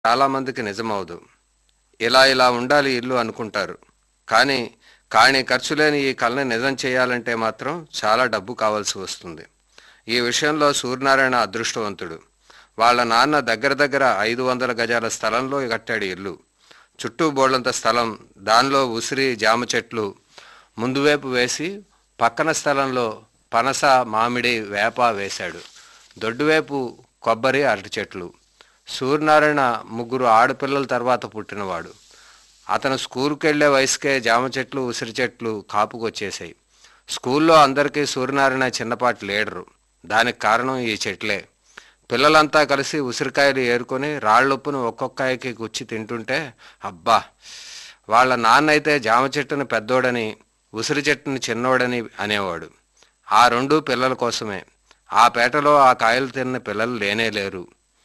చాలామందికి నిజమవదు ఇలా ఇలా ఉండాలి ఇల్లు అనుకుంటారు కానీ కానీ ఖర్చు లేని ఈ కళని నిజం చేయాలంటే మాత్రం చాలా డబ్బు కావాల్సి వస్తుంది ఈ విషయంలో సూర్యనారాయణ అదృష్టవంతుడు వాళ్ళ నాన్న దగ్గర దగ్గర ఐదు వందల గజాల స్థలంలో కట్టాడు ఇల్లు చుట్టూ బోళ్ళంత స్థలం దానిలో ఉసిరి జామ చెట్లు ముందువైపు వేసి పక్కన స్థలంలో పనస మామిడి వేప వేశాడు దొడ్డువైపు కొబ్బరి అరటి చెట్లు సూర్యనారాయణ ముగ్గురు ఆడపిల్లల తర్వాత పుట్టినవాడు అతను స్కూల్కి వెళ్ళే వయసుకే జామ చెట్లు ఉసిరి చెట్లు కాపుకొచ్చేసాయి స్కూల్లో అందరికీ సూర్యనారాయణ చిన్నపాటి లీడరు దానికి కారణం ఈ చెట్లే పిల్లలంతా కలిసి ఉసిరికాయలు ఏరుకొని రాళ్ళొప్పును ఒక్కొక్కాయకి గుచ్చి తింటుంటే అబ్బా వాళ్ళ నాన్న అయితే జామ చెట్టుని పెద్దోడని ఉసిరి చెట్టుని చిన్నోడని అనేవాడు ఆ రెండు పిల్లల కోసమే ఆ పేటలో ఆ కాయలు తిన్న పిల్లలు లేనే లేరు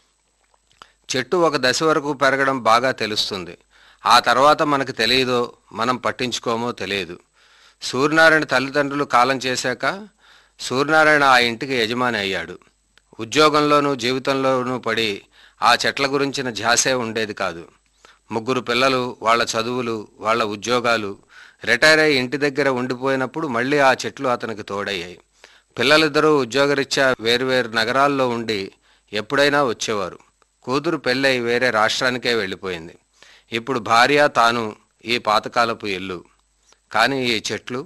చెట్టు ఒక దశ వరకు పెరగడం బాగా తెలుస్తుంది ఆ తర్వాత మనకు తెలియదో మనం పట్టించుకోమో తెలియదు సూర్యనారాయణ తల్లిదండ్రులు కాలం చేశాక సూర్యనారాయణ ఆ ఇంటికి యజమాని అయ్యాడు ఉద్యోగంలోనూ జీవితంలోనూ పడి ఆ చెట్ల గురించిన ధ్యాసే ఉండేది కాదు ముగ్గురు పిల్లలు వాళ్ళ చదువులు వాళ్ళ ఉద్యోగాలు రిటైర్ అయి ఇంటి దగ్గర ఉండిపోయినప్పుడు మళ్ళీ ఆ చెట్లు అతనికి తోడయ్యాయి పిల్లలిద్దరూ ఉద్యోగరీత్యా వేరువేరు నగరాల్లో ఉండి ఎప్పుడైనా వచ్చేవారు కూతురు పెళ్ళై వేరే రాష్ట్రానికే వెళ్ళిపోయింది ఇప్పుడు భార్య తాను ఈ పాతకాలపు ఇల్లు కానీ ఈ చెట్లు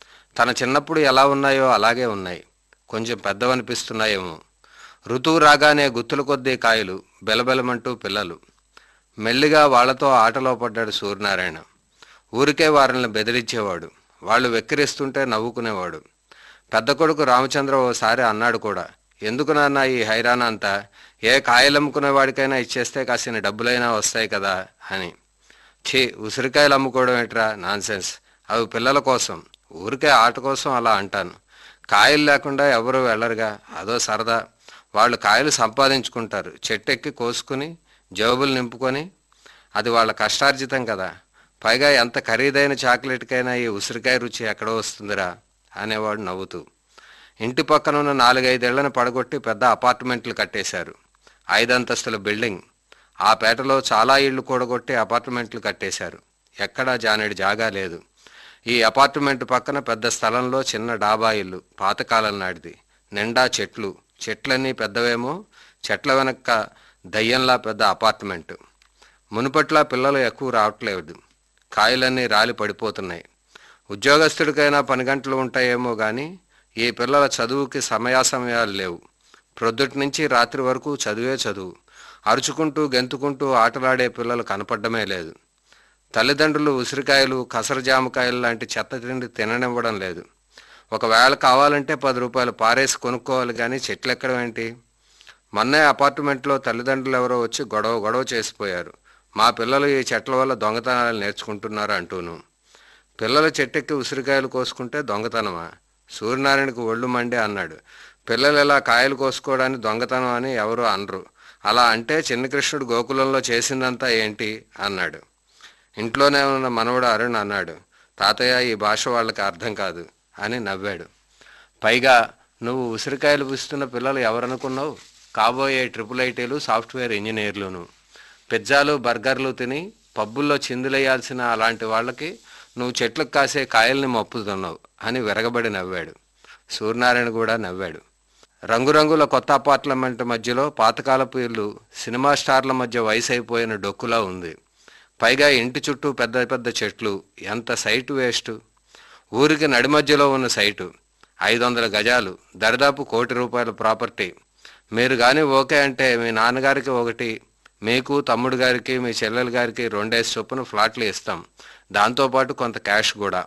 తన చిన్నప్పుడు ఎలా ఉన్నాయో అలాగే ఉన్నాయి కొంచెం పెద్దవనిపిస్తున్నాయేమో ఋతువు రాగానే గుత్తుల కొద్దీ కాయలు బెలబెలమంటూ పిల్లలు మెల్లిగా వాళ్లతో ఆటలో పడ్డాడు సూర్యనారాయణ ఊరికే వారిని బెదిరించేవాడు వాళ్ళు వెక్కిరిస్తుంటే నవ్వుకునేవాడు పెద్ద కొడుకు రామచంద్ర ఓసారి అన్నాడు కూడా ఎందుకు నాన్న ఈ హైరాణ అంతా ఏ కాయలు వాడికైనా ఇచ్చేస్తే కాసిన డబ్బులైనా వస్తాయి కదా అని ఛీ ఉసిరికాయలు అమ్ముకోవడం ఏంట్రా నాన్సెన్స్ అవి పిల్లల కోసం ఊరికే ఆట కోసం అలా అంటాను కాయలు లేకుండా ఎవరు వెళ్ళరుగా అదో సరదా వాళ్ళు కాయలు సంపాదించుకుంటారు చెట్టెక్కి కోసుకుని జేబులు నింపుకొని అది వాళ్ళ కష్టార్జితం కదా పైగా ఎంత ఖరీదైన చాక్లెట్కైనా ఈ ఉసిరికాయ రుచి ఎక్కడో వస్తుందిరా అనేవాడు నవ్వుతూ ఇంటి పక్కనున్న నాలుగైదేళ్లను పడగొట్టి పెద్ద అపార్ట్మెంట్లు కట్టేశారు ఐదంతస్తుల బిల్డింగ్ ఆ పేటలో చాలా ఇళ్లు కూడగొట్టి అపార్ట్మెంట్లు కట్టేశారు ఎక్కడా జానేడు జాగా లేదు ఈ అపార్ట్మెంట్ పక్కన పెద్ద స్థలంలో చిన్న డాబా ఇల్లు పాతకాలం నాటిది నిండా చెట్లు చెట్లన్నీ పెద్దవేమో చెట్ల వెనక దయ్యంలా పెద్ద అపార్ట్మెంట్ మునుపట్లా పిల్లలు ఎక్కువ రావట్లేదు కాయలన్నీ రాలి పడిపోతున్నాయి ఉద్యోగస్తుడికైనా పని గంటలు ఉంటాయేమో కానీ ఈ పిల్లల చదువుకి సమయాసమయాలు లేవు ప్రొద్దుటి నుంచి రాత్రి వరకు చదువే చదువు అరుచుకుంటూ గెంతుకుంటూ ఆటలాడే పిల్లలు కనపడమే లేదు తల్లిదండ్రులు ఉసిరికాయలు కసర జామకాయలు లాంటి చెత్త తిండి తిననివ్వడం లేదు ఒకవేళ కావాలంటే పది రూపాయలు పారేసి కొనుక్కోవాలి కానీ చెట్లు ఎక్కడం ఏంటి మొన్నే అపార్ట్మెంట్లో తల్లిదండ్రులు ఎవరో వచ్చి గొడవ గొడవ చేసిపోయారు మా పిల్లలు ఈ చెట్ల వల్ల దొంగతనాలు నేర్చుకుంటున్నారు అంటూను పిల్లలు చెట్టెక్కి ఉసిరికాయలు కోసుకుంటే దొంగతనమా సూర్యనారాయణకు ఒళ్ళు మండి అన్నాడు పిల్లలు ఇలా కాయలు కోసుకోవడానికి దొంగతనం అని ఎవరు అనరు అలా అంటే చిన్నకృష్ణుడు గోకులంలో చేసిందంతా ఏంటి అన్నాడు ఇంట్లోనే ఉన్న మనవడు అరుణ్ అన్నాడు తాతయ్య ఈ భాష వాళ్ళకి అర్థం కాదు అని నవ్వాడు పైగా నువ్వు ఉసిరికాయలు పుస్తున్న పిల్లలు ఎవరనుకున్నావు కాబోయే ట్రిపుల్ ఐటీలు సాఫ్ట్వేర్ ఇంజనీర్లును పిజ్జాలు బర్గర్లు తిని పబ్బుల్లో చిందులేయాల్సిన అలాంటి వాళ్ళకి నువ్వు చెట్లకు కాసే కాయల్ని మప్పుతున్నావు అని విరగబడి నవ్వాడు సూర్యనారాయణ కూడా నవ్వాడు రంగురంగుల కొత్త అపార్ట్మెంట్ మధ్యలో పాతకాలపు ఇల్లు సినిమా స్టార్ల మధ్య వయసు అయిపోయిన డొక్కులా ఉంది పైగా ఇంటి చుట్టూ పెద్ద పెద్ద చెట్లు ఎంత సైటు వేస్ట్ ఊరికి నడి మధ్యలో ఉన్న సైటు ఐదు వందల గజాలు దరిదాపు కోటి రూపాయల ప్రాపర్టీ మీరు కానీ ఓకే అంటే మీ నాన్నగారికి ఒకటి మీకు తమ్ముడు గారికి మీ చెల్లెలు గారికి రెండేసి చొప్పున ఫ్లాట్లు ఇస్తాం దాంతోపాటు కొంత క్యాష్ కూడా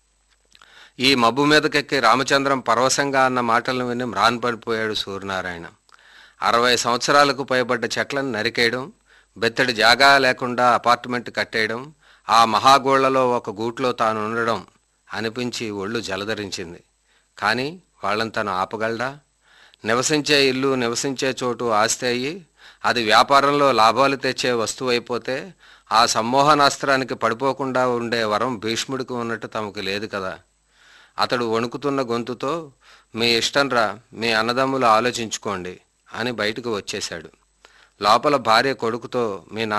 ఈ మబ్బు మీదకెక్కి రామచంద్రం పరవశంగా అన్న మాటలను విని మ్రాన్పడిపోయాడు సూర్యనారాయణ అరవై సంవత్సరాలకు పైబడ్డ చెట్లను నరికేయడం బెత్తడి జాగా లేకుండా అపార్ట్మెంట్ కట్టేయడం ఆ మహాగోళ్లలో ఒక గూట్లో తాను ఉండడం అనిపించి ఒళ్ళు జలధరించింది కానీ వాళ్ళని తను ఆపగలడా నివసించే ఇల్లు నివసించే చోటు ఆస్తి అయ్యి అది వ్యాపారంలో లాభాలు తెచ్చే వస్తువు అయిపోతే ఆ సమ్మోహనాస్త్రానికి పడిపోకుండా ఉండే వరం భీష్ముడికి ఉన్నట్టు తమకు లేదు కదా అతడు వణుకుతున్న గొంతుతో మీ ఇష్టంరా మీ అన్నదమ్ములు ఆలోచించుకోండి అని బయటకు వచ్చేశాడు లోపల భార్య కొడుకుతో మీ